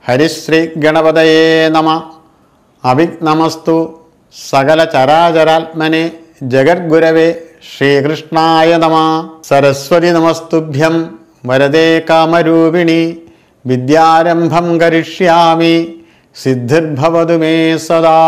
ഹരിശ്രീ ഗണപതയേ നമ അവിഘ്നമസ്തു സകല ചരാചരാത്മനെ ജഗദ്ഗുരവേ ശ്രീകൃഷ്ണായ നമ സരസ്വതി നമസ്തുഭ്യം വരദേ കാമരൂപിണി വിദ്യാരംഭം കരിഷ്യാമി സിദ്ധിർഭവതു മേ സദാ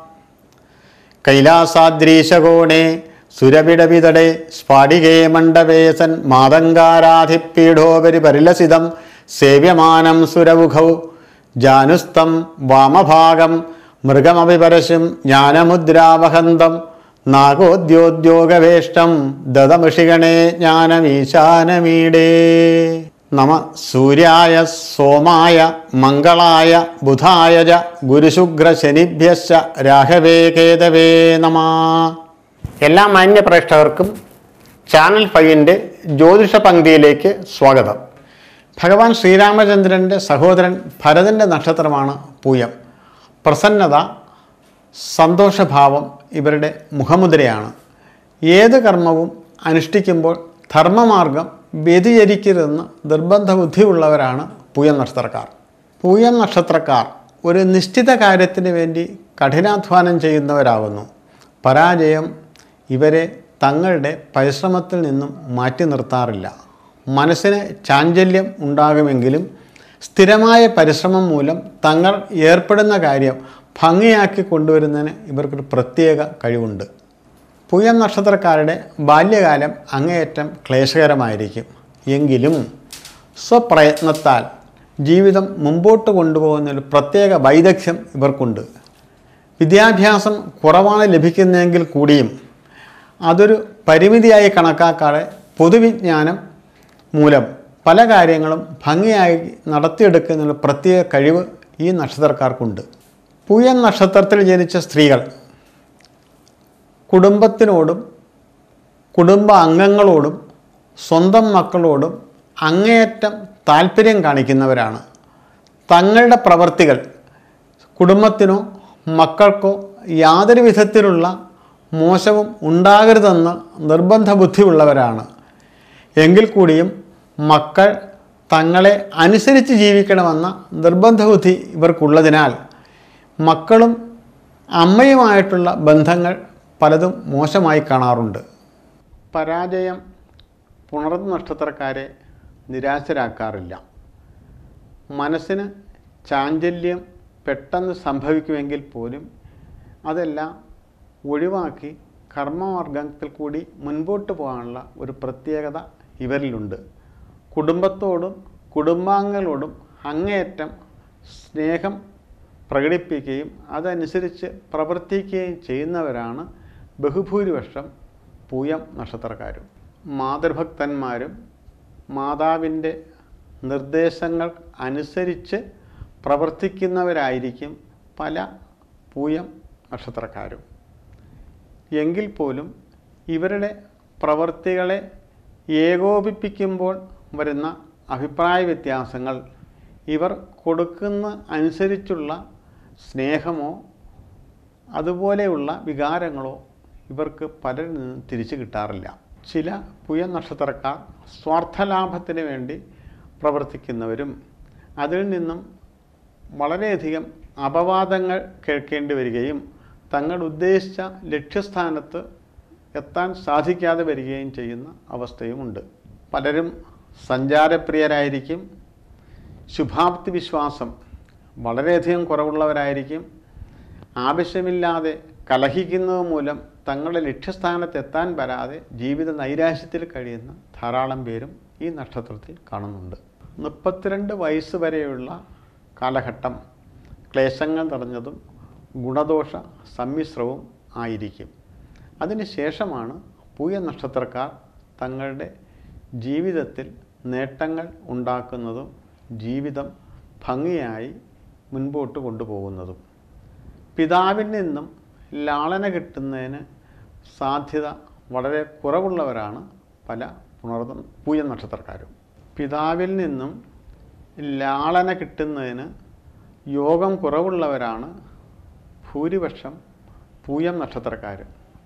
കൈലാസാദ്രീശകോണേ സുരപിടവിതടേ സ്ഫാടികേ മണ്ഡപേസൻ മാതങ്കാരാധിപീഠോപരി പരിലസിതം സേവ്യമാനം സുരമുഖൗ ജാനുസ്തം വാമഭാഗം മൃഗമപി പരശും ജ്ഞാനമുദ്രാവഹന്തം നാഗോദ്യോദ്യോഗവേഷ്ടം ദതമൃഷിഗണേ ജ്ഞാനമീശാനമീടേ നമ സൂര്യായ സോമായ മംഗളായ ബുധായ ച ഗുരുശുഗ്രശനിഭ്യശ്ച രാഘവേ കേതവേ നമ എല്ലാ മാന്യ പ്രേക്ഷകർക്കും ചാനൽ ഫൈവിൻ്റെ ജ്യോതിഷ പങ്ക്തിയിലേക്ക് സ്വാഗതം ഭഗവാൻ ശ്രീരാമചന്ദ്രൻ്റെ സഹോദരൻ ഭരതൻ്റെ നക്ഷത്രമാണ് പൂയം പ്രസന്നത സന്തോഷഭാവം ഇവരുടെ മുഖമുദ്രയാണ് ഏത് കർമ്മവും അനുഷ്ഠിക്കുമ്പോൾ ധർമ്മമാർഗം വ്യതിചരിക്കരുതെന്ന് നിർബന്ധ ബുദ്ധിയുള്ളവരാണ് പൂയം നക്ഷത്രക്കാർ പൂയം നക്ഷത്രക്കാർ ഒരു നിശ്ചിത കാര്യത്തിന് വേണ്ടി കഠിനാധ്വാനം ചെയ്യുന്നവരാകുന്നു പരാജയം ഇവരെ തങ്ങളുടെ പരിശ്രമത്തിൽ നിന്നും മാറ്റി നിർത്താറില്ല മനസ്സിന് ചാഞ്ചല്യം ഉണ്ടാകുമെങ്കിലും സ്ഥിരമായ പരിശ്രമം മൂലം തങ്ങൾ ഏർപ്പെടുന്ന കാര്യം ഭംഗിയാക്കി കൊണ്ടുവരുന്നതിന് ഇവർക്കൊരു പ്രത്യേക കഴിവുണ്ട് പൂയം നക്ഷത്രക്കാരുടെ ബാല്യകാലം അങ്ങേയറ്റം ക്ലേശകരമായിരിക്കും എങ്കിലും സ്വപ്രയത്നത്താൽ ജീവിതം മുമ്പോട്ട് കൊണ്ടുപോകുന്ന ഒരു പ്രത്യേക വൈദഗ്ധ്യം ഇവർക്കുണ്ട് വിദ്യാഭ്യാസം കുറവാണ് ലഭിക്കുന്നതെങ്കിൽ കൂടിയും അതൊരു പരിമിതിയായി കണക്കാക്കാതെ പൊതുവിജ്ഞാനം മൂലം പല കാര്യങ്ങളും ഭംഗിയായി നടത്തിയെടുക്കുന്നതിനുള്ള പ്രത്യേക കഴിവ് ഈ നക്ഷത്രക്കാർക്കുണ്ട് പൂയൻ നക്ഷത്രത്തിൽ ജനിച്ച സ്ത്രീകൾ കുടുംബത്തിനോടും കുടുംബ അംഗങ്ങളോടും സ്വന്തം മക്കളോടും അങ്ങേയറ്റം താല്പര്യം കാണിക്കുന്നവരാണ് തങ്ങളുടെ പ്രവർത്തികൾ കുടുംബത്തിനോ മക്കൾക്കോ യാതൊരു വിധത്തിലുള്ള മോശവും ഉണ്ടാകരുതെന്ന് നിർബന്ധ ബുദ്ധിയുള്ളവരാണ് എങ്കിൽ കൂടിയും മക്കൾ തങ്ങളെ അനുസരിച്ച് ജീവിക്കണമെന്ന നിർബന്ധ ബുദ്ധി ഇവർക്കുള്ളതിനാൽ മക്കളും അമ്മയുമായിട്ടുള്ള ബന്ധങ്ങൾ പലതും മോശമായി കാണാറുണ്ട് പരാജയം പുണർന്ന നക്ഷത്രക്കാരെ നിരാശരാക്കാറില്ല മനസ്സിന് ചാഞ്ചല്യം പെട്ടെന്ന് സംഭവിക്കുമെങ്കിൽ പോലും അതെല്ലാം ഒഴിവാക്കി കർമ്മമാർഗത്തിൽ കൂടി മുൻപോട്ട് പോകാനുള്ള ഒരു പ്രത്യേകത ഇവരിലുണ്ട് കുടുംബത്തോടും കുടുംബാംഗങ്ങളോടും അങ്ങേയറ്റം സ്നേഹം പ്രകടിപ്പിക്കുകയും അതനുസരിച്ച് പ്രവർത്തിക്കുകയും ചെയ്യുന്നവരാണ് ബഹുഭൂരിപക്ഷം പൂയം നക്ഷത്രക്കാരും മാതൃഭക്തന്മാരും മാതാവിൻ്റെ നിർദ്ദേശങ്ങൾ അനുസരിച്ച് പ്രവർത്തിക്കുന്നവരായിരിക്കും പല പൂയം നക്ഷത്രക്കാരും എങ്കിൽ പോലും ഇവരുടെ പ്രവൃത്തികളെ ഏകോപിപ്പിക്കുമ്പോൾ വരുന്ന അഭിപ്രായ വ്യത്യാസങ്ങൾ ഇവർ കൊടുക്കുന്ന അനുസരിച്ചുള്ള സ്നേഹമോ അതുപോലെയുള്ള വികാരങ്ങളോ ഇവർക്ക് പലരിൽ നിന്നും തിരിച്ചു കിട്ടാറില്ല ചില പുയ നക്ഷത്രക്കാർ സ്വാർത്ഥലാഭത്തിന് വേണ്ടി പ്രവർത്തിക്കുന്നവരും അതിൽ നിന്നും വളരെയധികം അപവാദങ്ങൾ കേൾക്കേണ്ടി വരികയും തങ്ങൾ ഉദ്ദേശിച്ച ലക്ഷ്യസ്ഥാനത്ത് എത്താൻ സാധിക്കാതെ വരികയും ചെയ്യുന്ന അവസ്ഥയുമുണ്ട് പലരും സഞ്ചാരപ്രിയരായിരിക്കും ശുഭാപ്തി വിശ്വാസം വളരെയധികം കുറവുള്ളവരായിരിക്കും ആവശ്യമില്ലാതെ കലഹിക്കുന്നത് മൂലം തങ്ങളുടെ ലക്ഷ്യസ്ഥാനത്ത് എത്താൻ വരാതെ ജീവിത നൈരാശ്യത്തിൽ കഴിയുന്ന ധാരാളം പേരും ഈ നക്ഷത്രത്തിൽ കാണുന്നുണ്ട് മുപ്പത്തിരണ്ട് വയസ്സ് വരെയുള്ള കാലഘട്ടം ക്ലേശങ്ങൾ നിറഞ്ഞതും ഗുണദോഷ സമ്മിശ്രവും ആയിരിക്കും അതിനുശേഷമാണ് പൂയ നക്ഷത്രക്കാർ തങ്ങളുടെ ജീവിതത്തിൽ നേട്ടങ്ങൾ ഉണ്ടാക്കുന്നതും ജീവിതം ഭംഗിയായി മുൻപോട്ട് കൊണ്ടുപോകുന്നതും പിതാവിൽ നിന്നും ലാളന കിട്ടുന്നതിന് സാധ്യത വളരെ കുറവുള്ളവരാണ് പല പുണർന്ന പൂയ നക്ഷത്രക്കാരും പിതാവിൽ നിന്നും ലാളന കിട്ടുന്നതിന് യോഗം കുറവുള്ളവരാണ് ഭൂരിപക്ഷം പൂയം നക്ഷത്രക്കാർ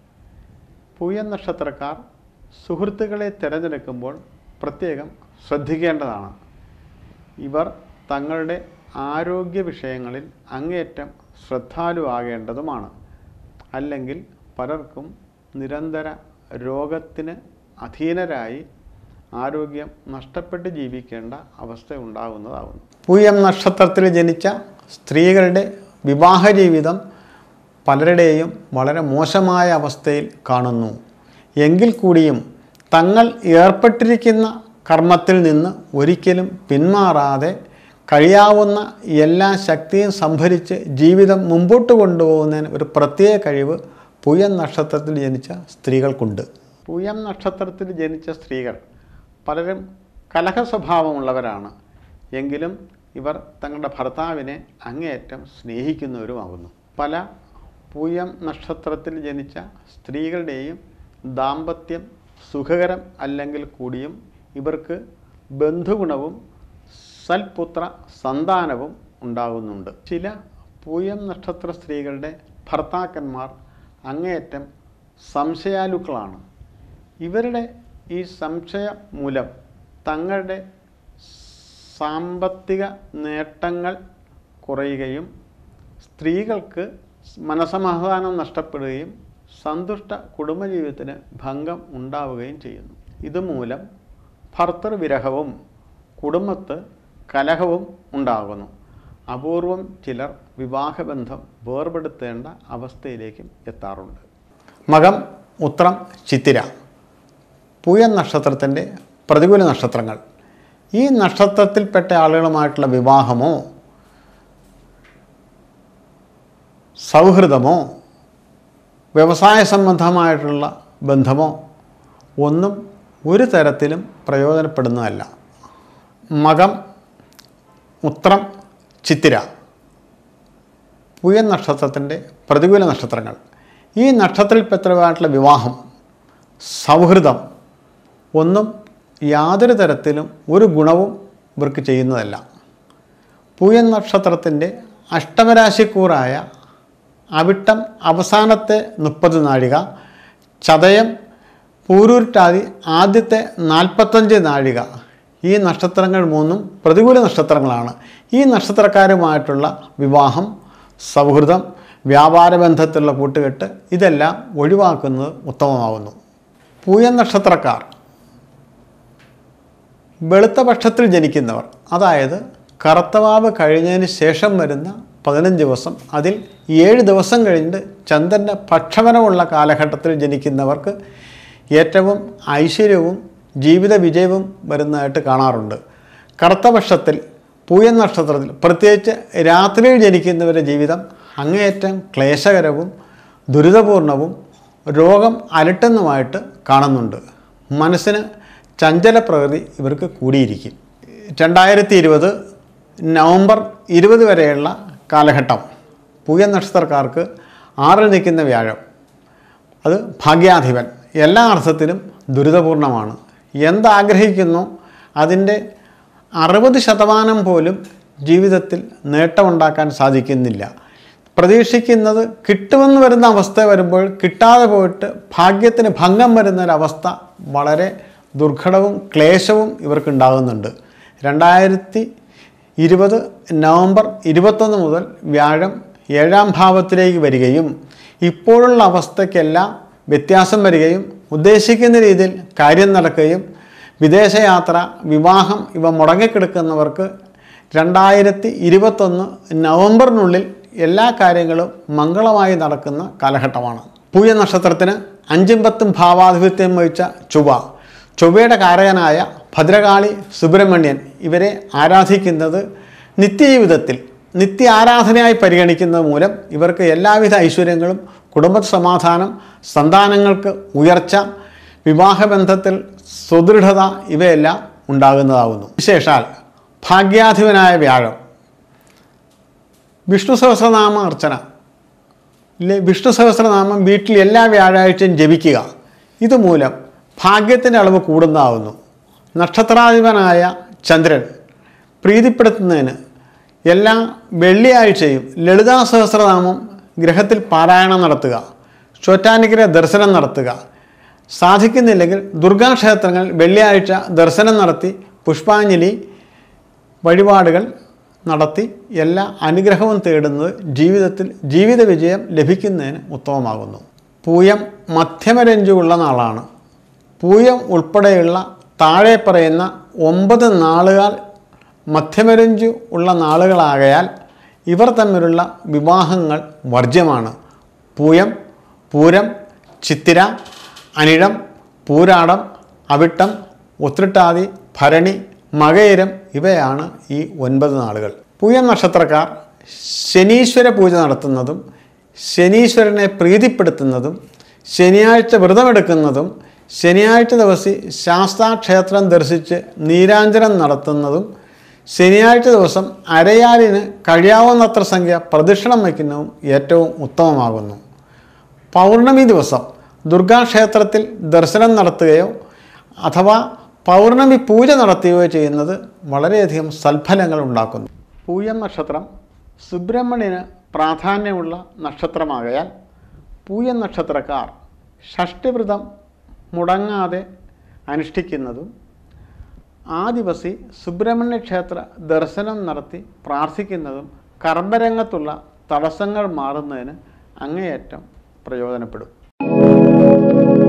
പൂയം നക്ഷത്രക്കാർ സുഹൃത്തുക്കളെ തിരഞ്ഞെടുക്കുമ്പോൾ പ്രത്യേകം ശ്രദ്ധിക്കേണ്ടതാണ് ഇവർ തങ്ങളുടെ ആരോഗ്യ വിഷയങ്ങളിൽ അങ്ങേയറ്റം ശ്രദ്ധാലുവാകേണ്ടതുമാണ് അല്ലെങ്കിൽ പലർക്കും നിരന്തര രോഗത്തിന് അധീനരായി ആരോഗ്യം നഷ്ടപ്പെട്ട് ജീവിക്കേണ്ട അവസ്ഥ ഉണ്ടാകുന്നതാകുന്നു പൂയം നക്ഷത്രത്തിൽ ജനിച്ച സ്ത്രീകളുടെ വിവാഹ ജീവിതം പലരുടെയും വളരെ മോശമായ അവസ്ഥയിൽ കാണുന്നു എങ്കിൽ കൂടിയും തങ്ങൾ ഏർപ്പെട്ടിരിക്കുന്ന കർമ്മത്തിൽ നിന്ന് ഒരിക്കലും പിന്മാറാതെ കഴിയാവുന്ന എല്ലാ ശക്തിയും സംഭരിച്ച് ജീവിതം മുമ്പോട്ട് കൊണ്ടുപോകുന്നതിന് ഒരു പ്രത്യേക കഴിവ് പൂയം നക്ഷത്രത്തിൽ ജനിച്ച സ്ത്രീകൾക്കുണ്ട് പൂയം നക്ഷത്രത്തിൽ ജനിച്ച സ്ത്രീകൾ പലരും കലഹ സ്വഭാവമുള്ളവരാണ് എങ്കിലും ഇവർ തങ്ങളുടെ ഭർത്താവിനെ അങ്ങേയറ്റം സ്നേഹിക്കുന്നവരുമാകുന്നു പല പൂയം നക്ഷത്രത്തിൽ ജനിച്ച സ്ത്രീകളുടെയും ദാമ്പത്യം സുഖകരം അല്ലെങ്കിൽ കൂടിയും ഇവർക്ക് ബന്ധുഗുണവും സൽപുത്ര സന്താനവും ഉണ്ടാകുന്നുണ്ട് ചില പൂയം നക്ഷത്ര സ്ത്രീകളുടെ ഭർത്താക്കന്മാർ അങ്ങേയറ്റം സംശയാലുക്കളാണ് ഇവരുടെ ഈ സംശയം മൂലം തങ്ങളുടെ സാമ്പത്തിക നേട്ടങ്ങൾ കുറയുകയും സ്ത്രീകൾക്ക് മനസമാധാനം നഷ്ടപ്പെടുകയും സന്തുഷ്ട കുടുംബജീവിതത്തിന് ഭംഗം ഉണ്ടാവുകയും ചെയ്യുന്നു ഇതുമൂലം ഭർത്തൃവിരഹവും കുടുംബത്ത് കലഹവും ഉണ്ടാകുന്നു അപൂർവം ചിലർ വിവാഹബന്ധം വേർപെടുത്തേണ്ട അവസ്ഥയിലേക്കും എത്താറുണ്ട് മകം ഉത്രം ചിത്തിര പൂയ നക്ഷത്രത്തിൻ്റെ പ്രതികൂല നക്ഷത്രങ്ങൾ ഈ നക്ഷത്രത്തിൽപ്പെട്ട ആളുകളുമായിട്ടുള്ള വിവാഹമോ സൗഹൃദമോ വ്യവസായ സംബന്ധമായിട്ടുള്ള ബന്ധമോ ഒന്നും ഒരു തരത്തിലും പ്രയോജനപ്പെടുന്നതല്ല മകം ഉത്രം ചിത്തിര പൂയൻ നക്ഷത്രത്തിൻ്റെ പ്രതികൂല നക്ഷത്രങ്ങൾ ഈ നക്ഷത്രത്തിൽപ്പെട്ടവരായിട്ടുള്ള വിവാഹം സൗഹൃദം ഒന്നും യാതൊരു തരത്തിലും ഒരു ഗുണവും ഇവർക്ക് ചെയ്യുന്നതല്ല പൂയൻ നക്ഷത്രത്തിൻ്റെ അഷ്ടമരാശിക്കൂറായ അവിട്ടം അവസാനത്തെ മുപ്പത് നാഴിക ചതയം പൂരൂരുട്ടാതി ആദ്യത്തെ നാൽപ്പത്തഞ്ച് നാഴിക ഈ നക്ഷത്രങ്ങൾ മൂന്നും പ്രതികൂല നക്ഷത്രങ്ങളാണ് ഈ നക്ഷത്രക്കാരുമായിട്ടുള്ള വിവാഹം സൗഹൃദം വ്യാപാര ബന്ധത്തിലുള്ള കൂട്ടുകെട്ട് ഇതെല്ലാം ഒഴിവാക്കുന്നത് ഉത്തമമാകുന്നു പൂയൻ നക്ഷത്രക്കാർ വെളുത്ത പക്ഷത്തിൽ ജനിക്കുന്നവർ അതായത് കറുത്തവാവ് കഴിഞ്ഞതിന് ശേഷം വരുന്ന പതിനഞ്ച് ദിവസം അതിൽ ഏഴ് ദിവസം കഴിഞ്ഞിട്ട് ചന്ദ്രൻ്റെ പക്ഷമനമുള്ള കാലഘട്ടത്തിൽ ജനിക്കുന്നവർക്ക് ഏറ്റവും ഐശ്വര്യവും ജീവിത വിജയവും വരുന്നതായിട്ട് കാണാറുണ്ട് കറുത്ത പക്ഷത്തിൽ പൂയൻ നക്ഷത്രത്തിൽ പ്രത്യേകിച്ച് രാത്രിയിൽ ജനിക്കുന്നവരുടെ ജീവിതം അങ്ങേയറ്റം ക്ലേശകരവും ദുരിതപൂർണവും രോഗം അലട്ടുന്നതുമായിട്ട് കാണുന്നുണ്ട് മനസ്സിന് ചഞ്ചല പ്രകൃതി ഇവർക്ക് കൂടിയിരിക്കും രണ്ടായിരത്തി ഇരുപത് നവംബർ ഇരുപത് വരെയുള്ള കാലഘട്ടം പൂയൻ നക്ഷത്രക്കാർക്ക് ആറിൽ നിൽക്കുന്ന വ്യാഴം അത് ഭാഗ്യാധിപൻ എല്ലാ അർത്ഥത്തിലും ദുരിതപൂർണമാണ് എന്താഗ്രഹിക്കുന്നു അതിൻ്റെ അറുപത് ശതമാനം പോലും ജീവിതത്തിൽ നേട്ടമുണ്ടാക്കാൻ സാധിക്കുന്നില്ല പ്രതീക്ഷിക്കുന്നത് കിട്ടുമെന്ന് വരുന്ന അവസ്ഥ വരുമ്പോൾ കിട്ടാതെ പോയിട്ട് ഭാഗ്യത്തിന് ഭംഗം വരുന്ന ഒരവസ്ഥ വളരെ ദുർഘടവും ക്ലേശവും ഇവർക്കുണ്ടാകുന്നുണ്ട് രണ്ടായിരത്തി ഇരുപത് നവംബർ ഇരുപത്തൊന്ന് മുതൽ വ്യാഴം ഏഴാം ഭാവത്തിലേക്ക് വരികയും ഇപ്പോഴുള്ള അവസ്ഥയ്ക്കെല്ലാം വ്യത്യാസം വരികയും ഉദ്ദേശിക്കുന്ന രീതിയിൽ കാര്യം നടക്കുകയും വിദേശയാത്ര വിവാഹം ഇവ മുടങ്ങിക്കിടക്കുന്നവർക്ക് രണ്ടായിരത്തി ഇരുപത്തൊന്ന് നവംബറിനുള്ളിൽ എല്ലാ കാര്യങ്ങളും മംഗളമായി നടക്കുന്ന കാലഘട്ടമാണ് പൂയ നക്ഷത്രത്തിന് അഞ്ചും പത്തും ഭാവാധിപത്യം വഹിച്ച ചൊവ്വ ചൊവ്വയുടെ കാരകനായ ഭദ്രകാളി സുബ്രഹ്മണ്യൻ ഇവരെ ആരാധിക്കുന്നത് നിത്യജീവിതത്തിൽ നിത്യ ആരാധനയായി പരിഗണിക്കുന്നത് മൂലം ഇവർക്ക് എല്ലാവിധ ഐശ്വര്യങ്ങളും കുടുംബ സമാധാനം സന്താനങ്ങൾക്ക് ഉയർച്ച വിവാഹബന്ധത്തിൽ സുദൃഢത ഇവയെല്ലാം ഉണ്ടാകുന്നതാകുന്നു വിശേഷാൽ ഭാഗ്യാധിപനായ വ്യാഴം വിഷ്ണു സഹസ്രനാമ അർച്ചന ഇല്ലേ വിഷ്ണു സഹസ്രനാമം വീട്ടിൽ എല്ലാ വ്യാഴാഴ്ചയും ജപിക്കുക ഇതുമൂലം ഭാഗ്യത്തിൻ്റെ അളവ് കൂടുന്നതാവുന്നു നക്ഷത്രാധിപനായ ചന്ദ്രൻ പ്രീതിപ്പെടുത്തുന്നതിന് എല്ലാ വെള്ളിയാഴ്ചയും ലളിതാ സഹസ്രനാമം ഗ്രഹത്തിൽ പാരായണം നടത്തുക ചോറ്റാനിക്കര ദർശനം നടത്തുക സാധിക്കുന്നില്ലെങ്കിൽ ദുർഗാക്ഷേത്രങ്ങൾ വെള്ളിയാഴ്ച ദർശനം നടത്തി പുഷ്പാഞ്ജലി വഴിപാടുകൾ നടത്തി എല്ലാ അനുഗ്രഹവും തേടുന്നത് ജീവിതത്തിൽ ജീവിത വിജയം ലഭിക്കുന്നതിന് ഉത്തമമാകുന്നു പൂയം മധ്യമരഞ്ജുള്ള നാളാണ് പൂയം ഉൾപ്പെടെയുള്ള താഴെ പറയുന്ന ഒമ്പത് നാളുകൾ മധ്യമരഞ്ജു ഉള്ള നാളുകളാകയാൽ ഇവർ തമ്മിലുള്ള വിവാഹങ്ങൾ വർജ്യമാണ് പൂയം പൂരം ചിത്തിര അനിഴം പൂരാടം അവിട്ടം ഉത്രട്ടാതി ഭരണി മകയിരം ഇവയാണ് ഈ ഒൻപത് നാളുകൾ പൂയം നക്ഷത്രക്കാർ ശനീശ്വര പൂജ നടത്തുന്നതും ശനീശ്വരനെ പ്രീതിപ്പെടുത്തുന്നതും ശനിയാഴ്ച വ്രതമെടുക്കുന്നതും ശനിയാഴ്ച ദിവസം ശാസ്താക്ഷേത്രം ദർശിച്ച് നീരാഞ്ജനം നടത്തുന്നതും ശനിയാഴ്ച ദിവസം അരയാലിന് കഴിയാവുന്നത്ര സംഖ്യ പ്രദക്ഷിണം വയ്ക്കുന്നതും ഏറ്റവും ഉത്തമമാകുന്നു പൗർണമി ദിവസം ദുർഗാക്ഷേത്രത്തിൽ ദർശനം നടത്തുകയോ അഥവാ പൗർണമി പൂജ നടത്തുകയോ ചെയ്യുന്നത് വളരെയധികം സൽഫലങ്ങൾ ഉണ്ടാക്കുന്നു പൂയം നക്ഷത്രം സുബ്രഹ്മണ്യന് പ്രാധാന്യമുള്ള നക്ഷത്രമാകയാൽ പൂയം നക്ഷത്രക്കാർ ഷഷ്ടിവ്രതം മുടങ്ങാതെ അനുഷ്ഠിക്കുന്നതും ആ ദിവസി സുബ്രഹ്മണ്യ ക്ഷേത്ര ദർശനം നടത്തി പ്രാർത്ഥിക്കുന്നതും കർമ്മരംഗത്തുള്ള തടസ്സങ്ങൾ മാറുന്നതിന് അങ്ങേയറ്റം പ്രയോജനപ്പെടും